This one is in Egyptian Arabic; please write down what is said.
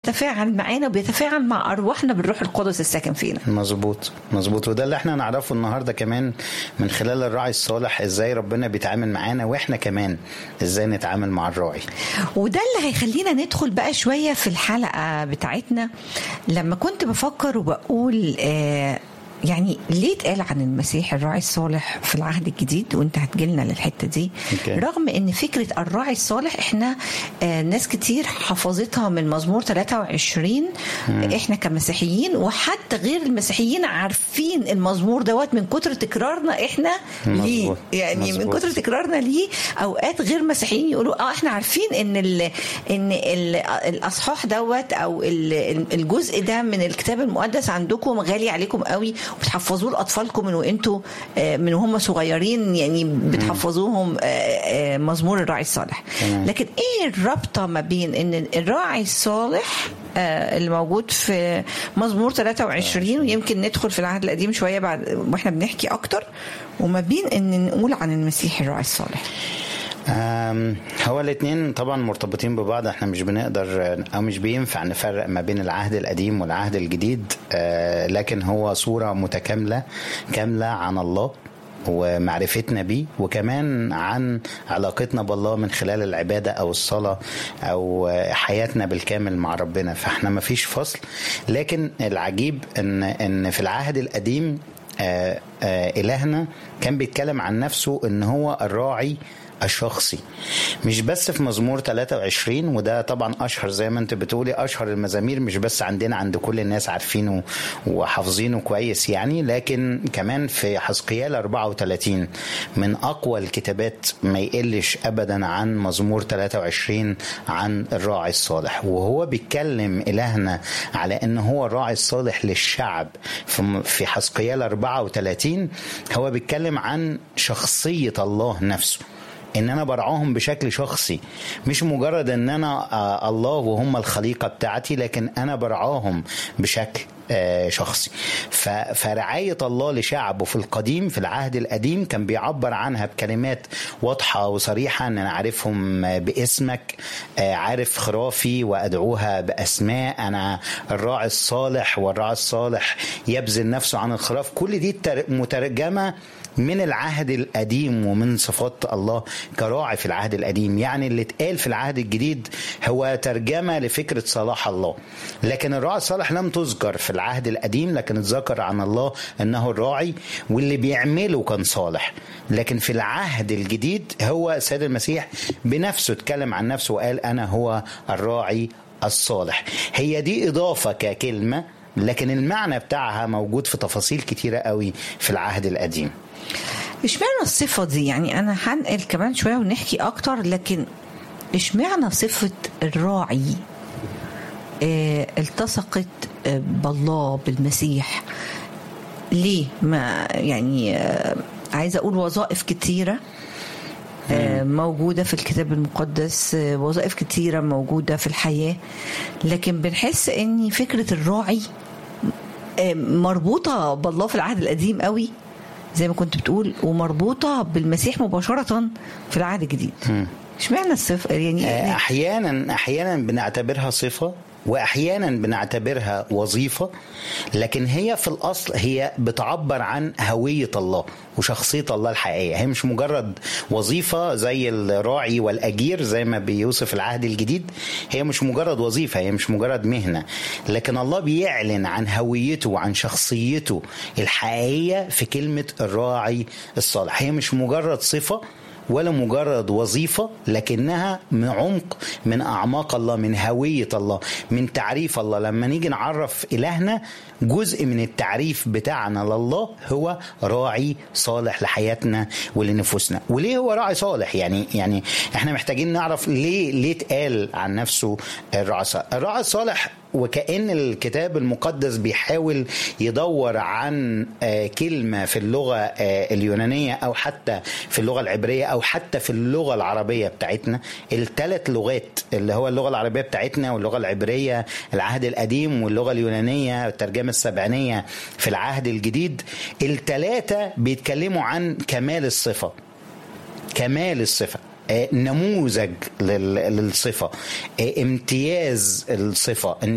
بيتفاعل معانا وبيتفاعل مع ارواحنا بالروح القدس الساكن فينا مظبوط مظبوط وده اللي احنا نعرفه النهارده كمان من خلال الراعي الصالح ازاي ربنا بيتعامل معانا واحنا كمان ازاي نتعامل مع الراعي وده اللي هيخلينا ندخل بقى شويه في الحلقه بتاعتنا لما كنت بفكر وبقول آه يعني ليه اتقال عن المسيح الراعي الصالح في العهد الجديد وانت هتجيلنا للحته دي أوكي. رغم ان فكره الراعي الصالح احنا آه ناس كتير حفظتها من مزمور 23 احنا كمسيحيين وحتى غير المسيحيين عارفين المزمور دوت من كتر تكرارنا احنا ليه مظبوط. يعني من مظبوط. كتر تكرارنا ليه اوقات غير مسيحيين يقولوا اه احنا عارفين ان ال ان ال الاصحاح دوت او ال- الجزء ده من الكتاب المقدس عندكم غالي عليكم قوي وبتحفظوه لاطفالكم من وانتوا آه، من وهم صغيرين يعني بتحفظوهم آه، آه، مزمور الراعي الصالح تمام. لكن ايه الرابطه ما بين ان الراعي الصالح آه، اللي موجود في مزمور 23 ويمكن ندخل في العهد القديم شويه بعد واحنا بنحكي اكتر وما بين ان نقول عن المسيح الراعي الصالح أم، هو الاثنين طبعا مرتبطين ببعض احنا مش بنقدر او مش بينفع نفرق ما بين العهد القديم والعهد الجديد أه، لكن هو صورة متكاملة كاملة عن الله ومعرفتنا بيه وكمان عن علاقتنا بالله من خلال العبادة أو الصلاة أو حياتنا بالكامل مع ربنا فاحنا ما فيش فصل لكن العجيب إن إن في العهد القديم آه، آه، إلهنا كان بيتكلم عن نفسه إن هو الراعي الشخصي مش بس في مزمور 23 وده طبعا اشهر زي ما انت بتقولي اشهر المزامير مش بس عندنا عند كل الناس عارفينه وحافظينه كويس يعني لكن كمان في حزقيال 34 من اقوى الكتابات ما يقلش ابدا عن مزمور 23 عن الراعي الصالح وهو بيتكلم الهنا على ان هو الراعي الصالح للشعب في في حزقيال 34 هو بيتكلم عن شخصيه الله نفسه ان انا برعاهم بشكل شخصي مش مجرد ان انا آه الله وهم الخليقه بتاعتي لكن انا برعاهم بشكل آه شخصي ف- فرعاية الله لشعبه في القديم في العهد القديم كان بيعبر عنها بكلمات واضحة وصريحة ان انا عارفهم آه، باسمك آه، عارف خرافي وادعوها باسماء انا الراعي الصالح والراعي الصالح يبذل نفسه عن الخراف كل دي تر- مترجمة من العهد القديم ومن صفات الله كراعي في العهد القديم يعني اللي اتقال في العهد الجديد هو ترجمة لفكرة صلاح الله لكن الراعي الصالح لم تذكر في العهد القديم لكن اتذكر عن الله انه الراعي واللي بيعمله كان صالح لكن في العهد الجديد هو السيد المسيح بنفسه اتكلم عن نفسه وقال انا هو الراعي الصالح هي دي اضافة ككلمة لكن المعنى بتاعها موجود في تفاصيل كتيرة قوي في العهد القديم اشمعنى الصفة دي يعني أنا هنقل كمان شوية ونحكي أكتر لكن اشمعنى صفة الراعي اه التصقت آه، بالله بالمسيح ليه ما يعني آه عايزة أقول وظائف كتيرة آه، موجودة في الكتاب المقدس آه، وظائف كتيرة موجودة في الحياة لكن بنحس ان فكرة الراعي آه، مربوطة بالله في العهد القديم قوي زي ما كنت بتقول ومربوطة بالمسيح مباشرة في العهد الجديد اشمعنى الصفر يعني آه، احيانا احيانا بنعتبرها صفه واحيانا بنعتبرها وظيفه لكن هي في الاصل هي بتعبر عن هويه الله وشخصيه الله الحقيقيه هي مش مجرد وظيفه زي الراعي والاجير زي ما بيوصف العهد الجديد هي مش مجرد وظيفه هي مش مجرد مهنه لكن الله بيعلن عن هويته وعن شخصيته الحقيقيه في كلمه الراعي الصالح هي مش مجرد صفه ولا مجرد وظيفة لكنها من عمق من أعماق الله من هوية الله من تعريف الله لما نيجي نعرف إلهنا جزء من التعريف بتاعنا لله هو راعي صالح لحياتنا ولنفوسنا وليه هو راعي صالح يعني يعني احنا محتاجين نعرف ليه ليه اتقال عن نفسه الراعي الصالح الراعي الصالح وكأن الكتاب المقدس بيحاول يدور عن آه، كلمة في اللغة آه، اليونانية أو حتى في اللغة العبرية أو حتى في اللغة العربية بتاعتنا الثلاث لغات اللي هو اللغة العربية بتاعتنا واللغة العبرية العهد القديم واللغة اليونانية الترجمة السبعينية في العهد الجديد الثلاثة بيتكلموا عن كمال الصفة كمال الصفة آه، نموذج لل- للصفة آه، امتياز الصفة